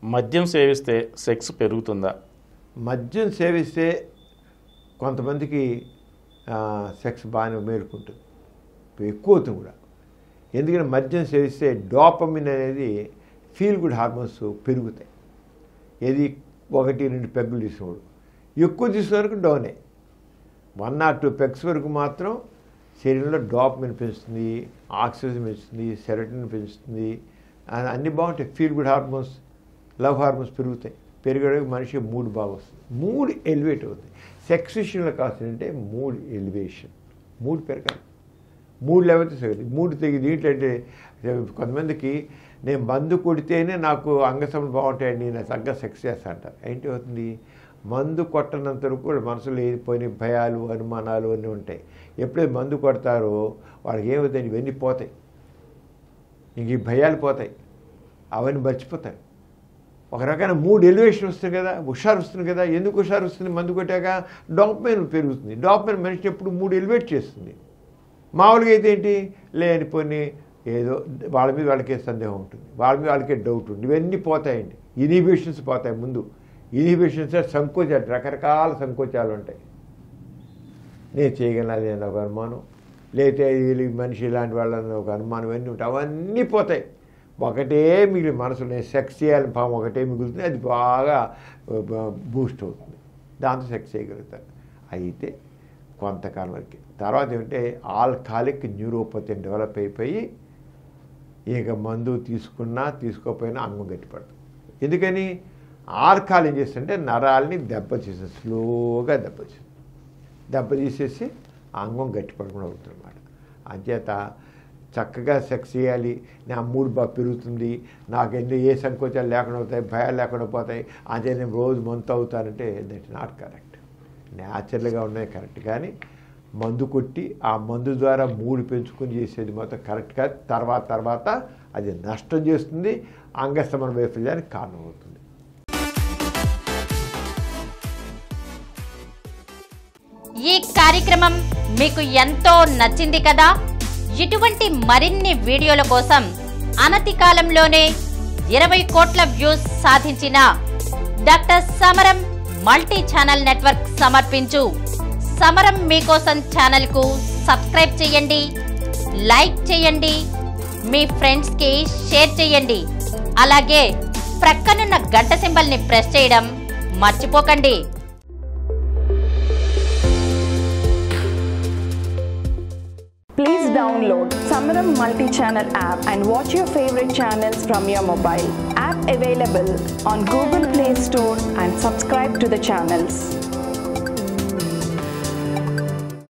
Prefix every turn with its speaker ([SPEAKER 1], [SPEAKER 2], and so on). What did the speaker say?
[SPEAKER 1] మద్యం సేవిస్తే సెక్స్ పెరుగుతుందా
[SPEAKER 2] మద్యం సేవిస్తే కొంతమందికి ఆ, సెక్స్ బాగానే మేలుకుంటుంది ఎక్కువ అవుతుంది కూడా ఎందుకంటే మద్యం సేవిస్తే డోపమిన్ అనేది ఫీల్ గుడ్ హార్మోన్స్ పెరుగుతాయి ఏది ఒకటి రెండు పెగ్గులు తీసినప్పుడు ఎక్కువ తీసిన వరకు డౌనే వన్ ఆర్ టూ పెగ్స్ వరకు మాత్రం శరీరంలో డోపమిన్ పెంచుతుంది ఆక్సిజన్ పెంచుతుంది సెరటిన్ పెంచుతుంది అ- అన్నీ బాగుంటాయి feel good hormones love hormones పెరుగుతాయి పెరగడానికి మనిషికి మూడ్ బాగా వస్తుంది మూడ్ ఎలివేట్ అవుతుంది సెక్స్ విషయంలో కావాల్సిందంటే మూడ్ ఎలివేషన్ మూడ్ పెరగాలి మూడు లేకపోతే సగదు మూడు తెగి దీంట్లో అంటే కొంతమందికి నేను మందు కొడితేనే నాకు అంగసములు బాగుంటాయండి నేను తగ్గ సెక్స్ చేస్తా అంటారు ఏంటి అవుతుంది మందు కొట్టనంత వరకు కూడా మనసులో పోయిన భయాలు అనుమానాలు అన్నీ ఉంటాయి ఎప్పుడైతే మందు కొడతారో వాళ్ళకి ఏమవుతాయి ఇవన్నీ పోతాయి ఇంక ఈ భయాలు పోతాయి అవన్నీ మర్చిపోతారు ఒక రకమైన మూడు ఎలివేషన్ వస్తుంది కదా హుషారు వస్తుంది కదా ఎందుకు హుషారు వస్తుంది మందు కొట్టాక డాక్యుమెంట్ పెరుగుతుంది డాక్యుమెంట్ మనిషిని ఎప్పుడు మూడు ఎలివేట్ చేస్తుంది మామూలుగా అయితే ఏంటి లేనిపోని ఏదో వాళ్ళ మీద వాళ్ళకే సందేహం ఉంటుంది వాళ్ళ మీద వాళ్ళకే డౌట్ ఉంటుంది ఇవన్నీ పోతాయండి ఇనిబిషన్స్ పోతాయి ముందు ఇనిబిషన్స్ సంకోచాలు రకరకాల సంకోచాలు ఉంటాయి నేను చేయగలనా లేని ఒక అనుమానం లేతే వీళ్ళు ఈ మనిషి ఇలాంటి వాళ్ళని ఒక అనుమానం ఇవన్నీ ఉంటాయి అవన్నీ పోతాయి ఒకటే మిగిలి మనసులో నేను సెక్స్ చేయాలని భావం ఒకటే మిగులుతుంది అది బాగా బూస్ట్ అవుతుంది దాంతో సెక్స్ చేయగలుగుతారు అయితే కొంతకాలం వరకు తర్వాత ఏమంటే ఆల్కాలిక్ న్యూరోపతి డెవలప్ అయిపోయి ఇక మందు తీసుకున్నా తీసుకోకపోయినా అంగం గట్టిపడుతుంది ఎందుకని ఆల్కాల్ ఏం చేస్తుంటే నరాల్ని దెబ్బతీస్తుంది స్లోగా దెబ్బతీస్తుంది దెబ్బ తీసేసి ఆ అంగం గట్టిపడకుండా అవుతుంది అనమాట అంచేత చక్కగా సెక్స్ చేయాలి నా మూడు బాగా పెరుగుతుంది నాకు ఎన్ని ఏ సంకోచాలు లేకుండా అవుతాయి భయాలు లేకుండా పోతాయి అంతే నేను రోజు మంత్ అవుతానంటే దట్ నాట్ కరెక్ట్ న్యాచురల్గా ఉన్నాయి కరెక్ట్ కానీ మందు కొట్టి ఆ మందు ద్వారా మూడు పెంచుకొని చేసేది మాత్రం కరెక్ట్ కాదు తర్వాత తర్వాత అది నష్టం చేస్తుంది అంగస్తమన వైఫల్యానికి కారణమవుతుంది
[SPEAKER 3] ఈ కార్యక్రమం మీకు ఎంతో నచ్చింది కదా ఇటువంటి మరిన్ని వీడియోల కోసం అనతి కాలంలోనే ఇరవై కోట్ల వ్యూస్ సాధించిన డాక్టర్ సమరం మల్టీ ఛానల్ నెట్వర్క్ సమర్పించు సమరం మీకోసం ఛానల్ కు సబ్స్క్రైబ్ చేయండి లైక్ చేయండి మీ ఫ్రెండ్స్ కి షేర్ చేయండి అలాగే ప్రక్కనున్న గంట సింబల్ ని ప్రెస్ చేయడం మర్చిపోకండి
[SPEAKER 4] Please download Samaram multi-channel app and watch your favorite channels from your mobile. App available on Google Play Store and subscribe to the channels.